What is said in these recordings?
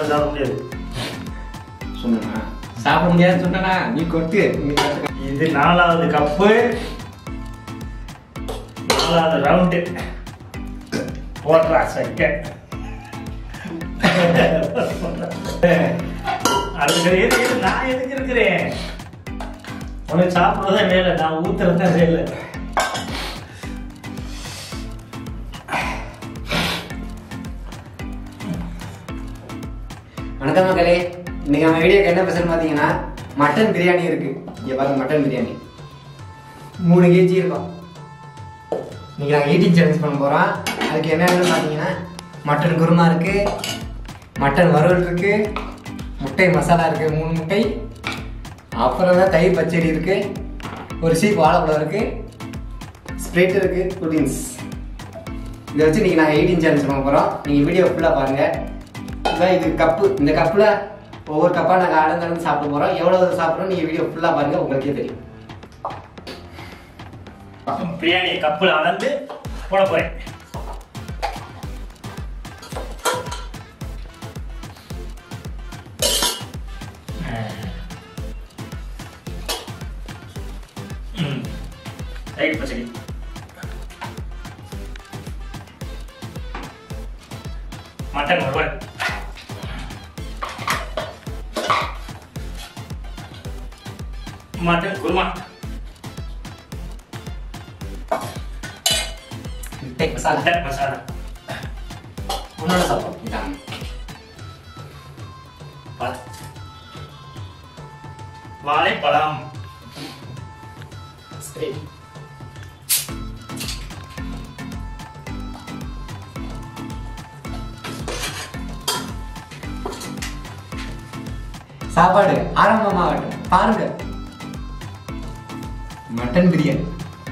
சாப்பிட முடியாது சொன்னா சாப்பிட முடியாதுன்னு சொன்னா நீ கொட்டு நீ கத்துக்க. இது நாலாவது கப்பு நாலாவது ரவுண்டு போடுறா சைக்க அதுக்கு எது எது நான் எதுக்கு இருக்கிறேன் உனக்கு சாப்பிட்றதே வேலை நான் ஊத்துறது தான் வேலை வணக்கம் மக்களே இன்னைக்கு நம்ம வீடியோக்கு என்ன ஸ்பெஷல் பார்த்தீங்கன்னா மட்டன் பிரியாணி இருக்கு இங்க பாருங்க மட்டன் பிரியாணி மூணு கேஜி இருக்கும் இன்னைக்கு நாங்கள் ஈட்டிங் சேலஞ்ச் பண்ண போகிறோம் அதுக்கு என்னென்னு பார்த்தீங்கன்னா மட்டன் குருமா இருக்கு மட்டன் வறுவல் இருக்கு முட்டை மசாலா இருக்கு மூணு முட்டை அப்புறம் தான் தயிர் பச்சடி இருக்கு ஒரு சீப் வாழைப்பழம் இருக்கு ஸ்ப்ரைட் இருக்கு புட்டிங்ஸ் இதை வச்சு இன்னைக்கு நாங்கள் எயிட்டீன் சேலஞ்ச் பண்ண போகிறோம் நீங்கள் வீடியோ ஃபுல்லாக பாருங்கள் இதான் இது கப்பு இந்த கப்பில் ஒவ்வொரு கப்பாக நாங்கள் அளந்து அளந்து சாப்பிட போகிறோம் எவ்வளோ சாப்பிட்றோம் நீங்கள் வீடியோ ஃபுல்லாக பாருங்கள் உங்களுக்கே தெரியும் பிரியாணி கப்பில் அளந்து போட போறேன் ம். தயிர் பச்சடி மட்டன் வறுவல் மட்டன் குருமா முட்டை மசாலா மட்டன் மசாலா உன்னோட சாப்பிடும் இதாங்க பா- வாழைப்பழம் ஸ்ப்ரைட் சாப்பாடு ஆரம்பமாகட்டும் பாருங்க மட்டன் பிரியாணி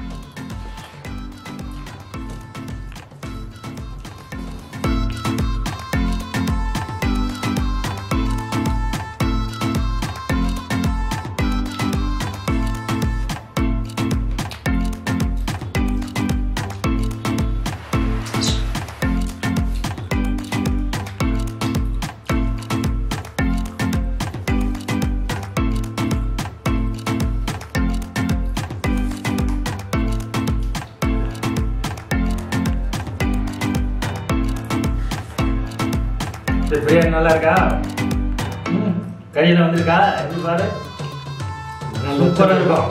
இந்த பிரியாணி நல்லா இருக்கா ம், கையில வந்திருக்கா எப்படி பாரு சூப்பரா இருக்கும்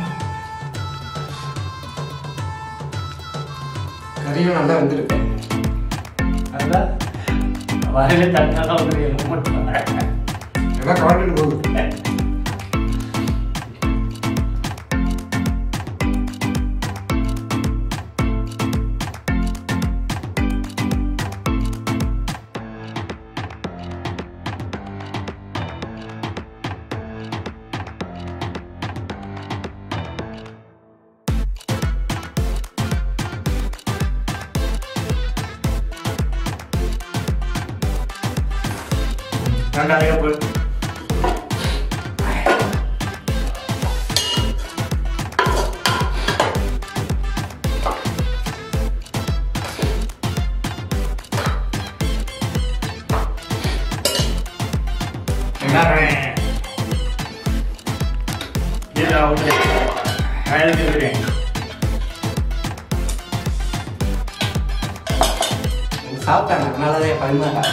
கறியும் நல்லா வந்துருக்கு அதான் வரையில தட்டாதான் வந்துருக்கு மட்டும் எல்லாம் கவர்மெண்ட் போகுது ரெண்டாவது கப்பு வெங்காயம் இதுல வந்து ஆயிரத்தி பிரியாணி சாப்பிட்டாங்க அதனாலதான் பரிமாறாங்க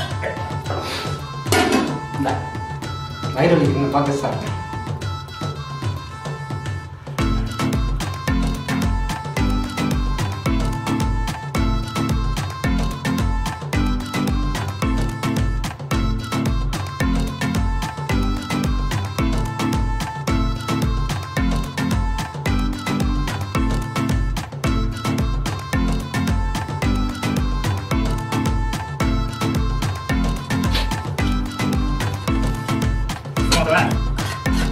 இந்த வயிறு வலிக்குன்னு பார்த்து சாப்பிட்டேன் போதுமா?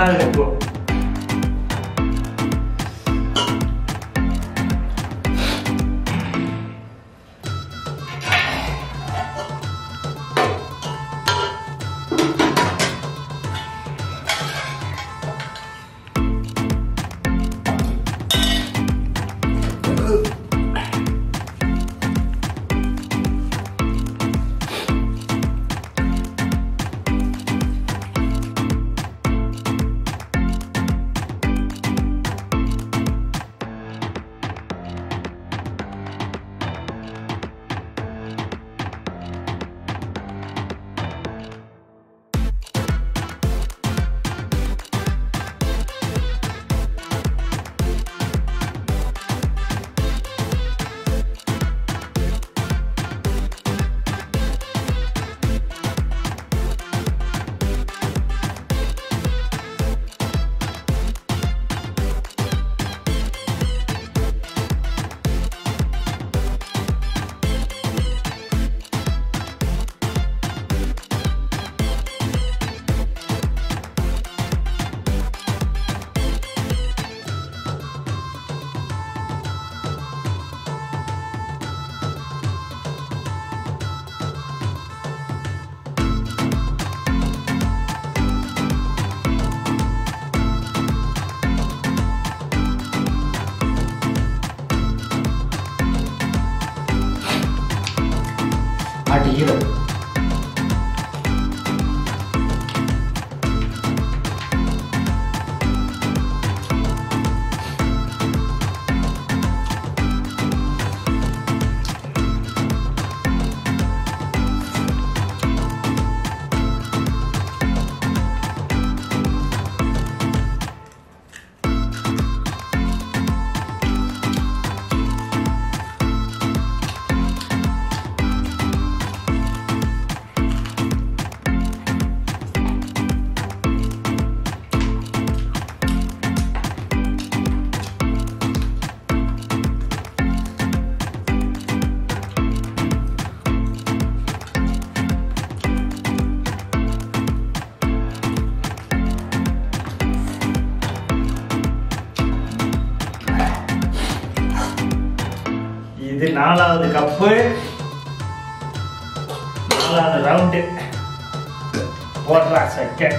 சூப்பரா இருக்கு இப்போ ஆட்டு ஹீரோ இது நாலாவது கப்பு நாலாவது ரவுண்டு போடுறா செகண்ட்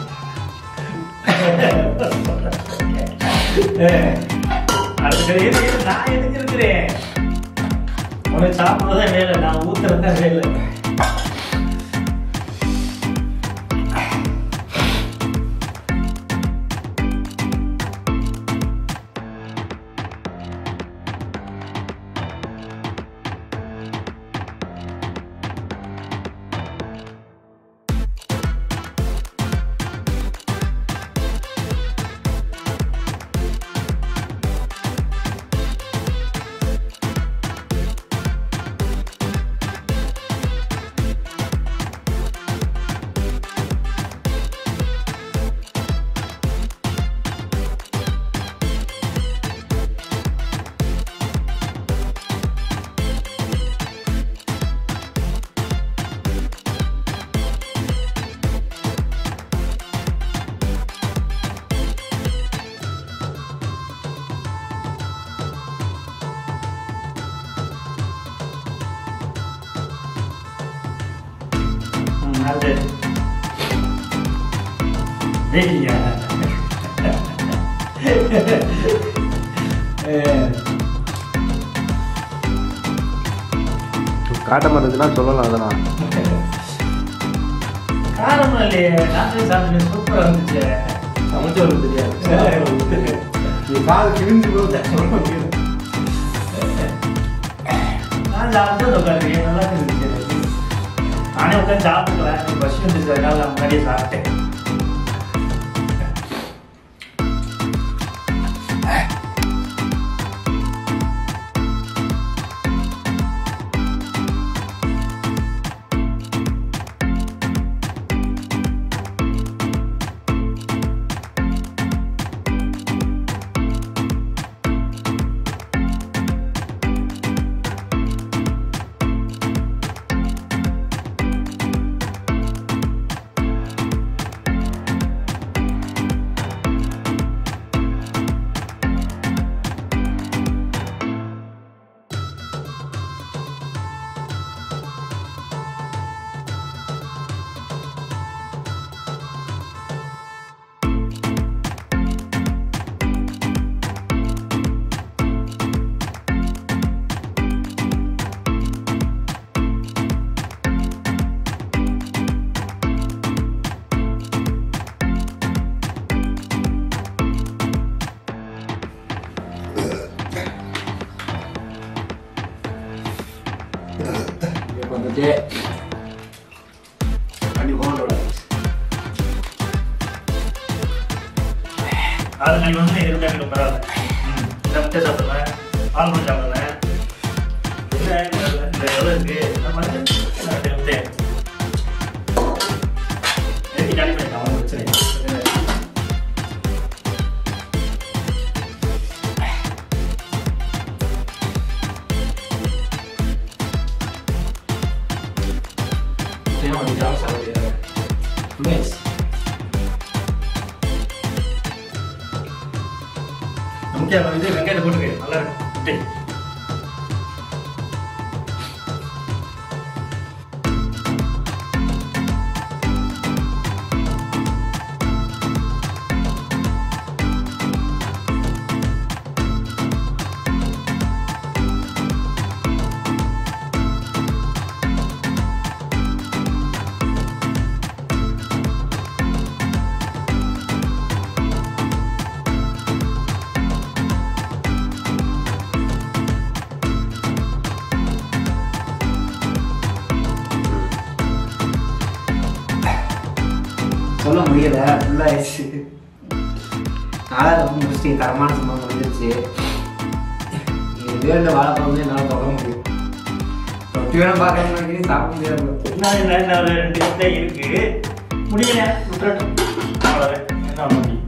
அடுத்த இரு, இரு, நான் எதுக்கு இருக்கிறேன் உனக்கு சாப்பிடுறதா வேலை நான் ஊத்துறதா வேலை ம், அது வெயியா காட்ட மாட்டேதுன்னா சொல்லலாம் அதெல்லாம் காரணம் இல்லையே நாட்டு சாப்பிட்டு சூப்பரா இருந்துச்சு சமைச்சவருக்கு தெரியாது நீ கால் கிழிஞ்சு போகுது சொல்ல முடியாது நான் சாப்பிட்டு உட்காந்து நல்லா இருந்துச்சு நானே உட்காந்து சாப்பிட்டுக்கலாம் பஸ் வந்துச்சு அதனால நான் முன்னாடியே சாப்பிட்டேன் வந்துட்டு வண்டி போனோட அது நான் வந்து இருந்தா எனக்கு பரவாயில்ல ம், இந்த முட்டை சாப்பிடுவேன் பால் கூட சாப்பிடுவேன் இல்லை இந்த எவ்வளோ இருக்கு நம்ம வந்து ரெண்டு முட்டை எடுத்து காலி பண்ணிட்டேன் ஒன்றும் பிரச்சனை இல்லை முட்டையும் வந்து ஜாம் சாப்பிடுறது நைஸ் முட்டை இது வெங்காயத்தை போட்டுருக்கு நல்லா இருக்கும் முட்டை சொல்ல முடியல ஃபுல்லாகிடுச்சு நாலாவது முடிச்சுட்டு தரமான சம்பவம் முடிஞ்சிருச்சு வேண்ட வாழைப்பழம் என்னால் தொட முடியும் ரொட்டி வேணும் பார்க்க நினைக்கிறேன் சாப்பிட முடியாது இன்னும் என்ன இன்னும் ஒரு ரெண்டு முட்டை இருக்கு முடியல விட்டுறட்டும் அவ்வளோதான் என்ன பண்ண முடியும்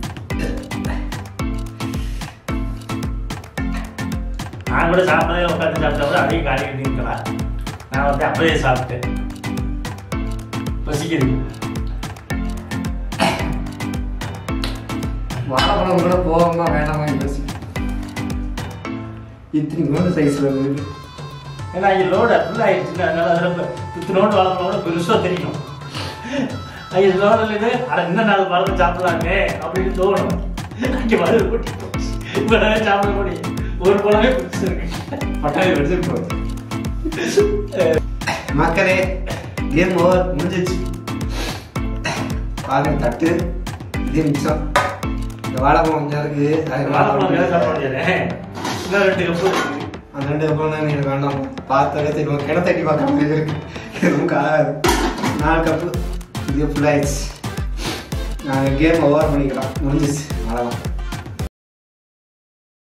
நான் கூட சாப்பிடவே உட்காந்து சாப்பிட்டா அதையும் காலி பண்ணிருக்கலாம் நான் வந்து அப்படியே சாப்பிட்டேன் பசிக்குது வாழைப்பழம் கூட போகாம வேண்டாமா யோசி இத்தனை கூட சைஸ் வருது ஏன்னா இங்கே லோடு ஃபுல் ஆயிடுச்சுல அதனால அதில் இத்தனோடு வளர்க்கணோட பெருசாக தெரியும் ஐயோ லோடு இல்லைன்னு அட இன்னும் நாலு பழம் சாப்பிடலாமே அப்படின்னு தோணும் அங்கே மருந்து கூட்டி போச்சு இப்போ சாப்பிட முடியும் ஒரு பழமே பிடிச்சி இருக்கு பட்டாணி எடுத்து போகுது மக்களே கேம் ஓவர் முடிஞ்சிச்சு பாருங்க தட்டு இது மிச்சம் இந்த வாழைப்பழம் கொஞ்சம் இருக்கு அதுக்கு வாழைப்பழம் வேலை சாப்பிட வாழைப்பழம் முடியாது இன்னும் ரெண்டு கப்பு இருக்கு அந்த ரெண்டு அப்புறம் தான் எனக்கு வேண்டாம் பார்த்தாலே தெரியும் கிண தட்டி பார்க்க முடியாது இருக்கு எதுவும் காயாது நாலு கப்பு இது ஃபுல்லாகிடுச்சு நாங்கள் கேம் ஓவர் பண்ணிக்கலாம் முடிஞ்சிச்சு அவ்வளோதான்